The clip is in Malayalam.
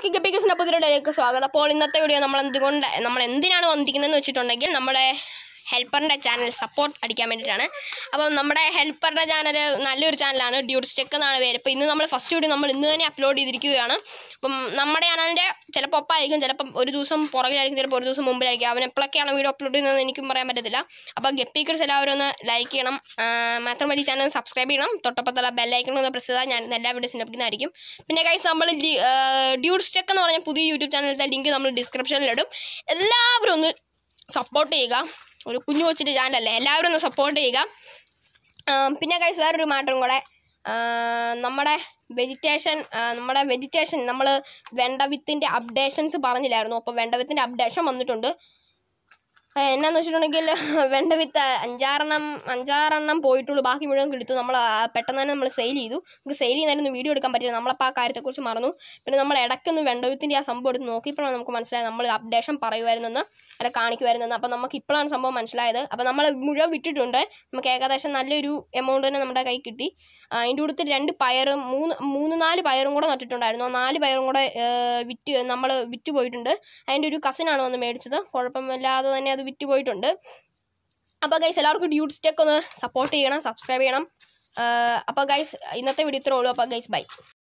എല്ലാവർക്കും ഗപ്പിക്കസിൻ്റെ പുതിയയിലേക്ക് സ്വാഗതം അപ്പോൾ ഇന്നത്തെ വീഡിയോ നമ്മൾ എന്തുകൊണ്ട് നമ്മൾ എന്തിനാണ് വന്നിരിക്കുന്നതെന്ന് വെച്ചിട്ടുണ്ടെങ്കിൽ നമ്മുടെ ഹെൽപ്പറിൻ്റെ ചാനൽ സപ്പോർട്ട് അടിക്കാൻ വേണ്ടിയിട്ടാണ് അപ്പം നമ്മുടെ ഹെൽപ്പറുടെ ചാനൽ നല്ലൊരു ചാനലാണ് ഡ്യൂട്ട്സ് ചെക്ക് എന്നാണ് പേര് അപ്പോൾ ഇന്ന് നമ്മൾ ഫസ്റ്റ് വീഡിയോ നമ്മൾ ഇന്ന് തന്നെ അപ്ലോഡ് ചെയ്തിരിക്കുകയാണ് അപ്പം നമ്മുടെ ചാനലിൻ്റെ ചിലപ്പോൾ ഒപ്പമായിരിക്കും ചിലപ്പം ഒരു ദിവസം പുറകിലായിരിക്കും ചിലപ്പോൾ ഒരു ദിവസം മുമ്പിലായിരിക്കും അവൻ എപ്പോഴൊക്കെയാണ് വീഡിയോ അപ്ലോഡ് ചെയ്യുന്നതെന്ന് എനിക്കും പറയാൻ പറ്റത്തില്ല അപ്പോൾ ഗപ്പിക്കർസ് എല്ലാവരും ഒന്ന് ലൈക്ക് ചെയ്യണം ആ, മാത്രമല്ല ഈ ചാനൽ സബ്സ്ക്രൈബ് ചെയ്യണം തൊട്ടപ്പത്തുള്ള ബെല്ലൈക്കൺ ഒന്ന് പ്രസ് ചെയ്താൽ ഞാൻ എല്ലാ വീഡിയോസിനും ലഭിക്കുന്നതായിരിക്കും പിന്നെ കൈസ് നമ്മൾ ഡ്യൂട്ട്സ് ചെക്ക് എന്ന് പറഞ്ഞ പുതിയ യൂട്യൂബ് ചാനലിലത്തെ ലിങ്ക് നമ്മൾ ഡിസ്ക്രിപ്ഷനിലിടും എല്ലാവരും ഒന്ന് സപ്പോർട്ട് ചെയ്യുക ഒരു കുഞ്ഞു കൊച്ചിൻ്റെ ചാനലല്ലേ എല്ലാവരും ഒന്ന് സപ്പോർട്ട് ചെയ്യുക ആ, പിന്നെ കൈസ് വേറൊരു മാറ്ററും കൂടെ ആ, നമ്മുടെ വെജിറ്റേഷൻ നമ്മുടെ വെജിറ്റേഷൻ നമ്മൾ വെണ്ട വിത്തിൻ്റെ അപ്ഡേഷൻസ് പറഞ്ഞില്ലായിരുന്നു അപ്പോൾ വെണ്ട വിത്തിൻ്റെ അപ്ഡേഷൻ വന്നിട്ടുണ്ട് ആ, എന്നാന്ന് വെച്ചിട്ടുണ്ടെങ്കിൽ വെണ്ട വിത്ത് അഞ്ചാറെണ്ണം അഞ്ചാറെണ്ണം പോയിട്ടുള്ളൂ ബാക്കി മുഴുവൻ കിടത്തു നമ്മൾ ആ, പെട്ടെന്ന് തന്നെ നമ്മൾ സെയിൽ ചെയ്തു നമുക്ക് സെയിൽ ചെയ്യുന്നതിനൊന്നും വീഡിയോ എടുക്കാൻ പറ്റില്ല നമ്മളപ്പോൾ ആ കാര്യത്തെക്കുറിച്ച് മറന്നു പിന്നെ നമ്മൾ ഇടയ്ക്കൊന്ന് വെണ്ട വിത്തിൻ്റെ ആ സംഭവം എടുത്ത് നോക്കിയപ്പോഴാണ് നമുക്ക് മനസ്സിലായത് നമ്മൾ അപ്ഡേഷൻ പറയുമായിരുന്നെന്ന് അല്ല കാണിക്കുമായിരുന്നെന്ന് അപ്പോൾ നമുക്ക് ഇപ്പോഴാണ് സംഭവം മനസ്സിലായത് അപ്പോൾ നമ്മൾ മുഴുവൻ വിട്ടിട്ടുണ്ട് നമുക്ക് ഏകദേശം നല്ലൊരു എമൗണ്ട് തന്നെ നമ്മുടെ കയ്യിൽ കിട്ടി ആ, അതിൻ്റെ കൂട്ടത്തിൽ രണ്ട് പയറും മൂന്ന് മൂന്ന് നാല് പയറും കൂടെ നട്ടിട്ടുണ്ടായിരുന്നു ആ നാല് പയറും കൂടെ ഏ, വിറ്റ് നമ്മൾ വിറ്റ് പോയിട്ടുണ്ട് അതിൻ്റെ ഒരു കസിനാണ് വന്ന് മേടിച്ചത് കുഴപ്പമില്ലാതെ തന്നെ അത് വിറ്റ് പോയിട്ടുണ്ട് അപ്പോൾ ഗൈസ് എല്ലാവർക്കും ഡ്യൂട്ട് സ്റ്റെക്ക് ഒന്ന് സപ്പോർട്ട് ചെയ്യണം സബ്സ്ക്രൈബ് ചെയ്യണം അപ്പോൾ ഗൈസ് ഇന്നത്തെ വീഡിയോ ഇത്രേ ഉള്ളൂ അപ്പോൾ ഗൈസ് ബൈ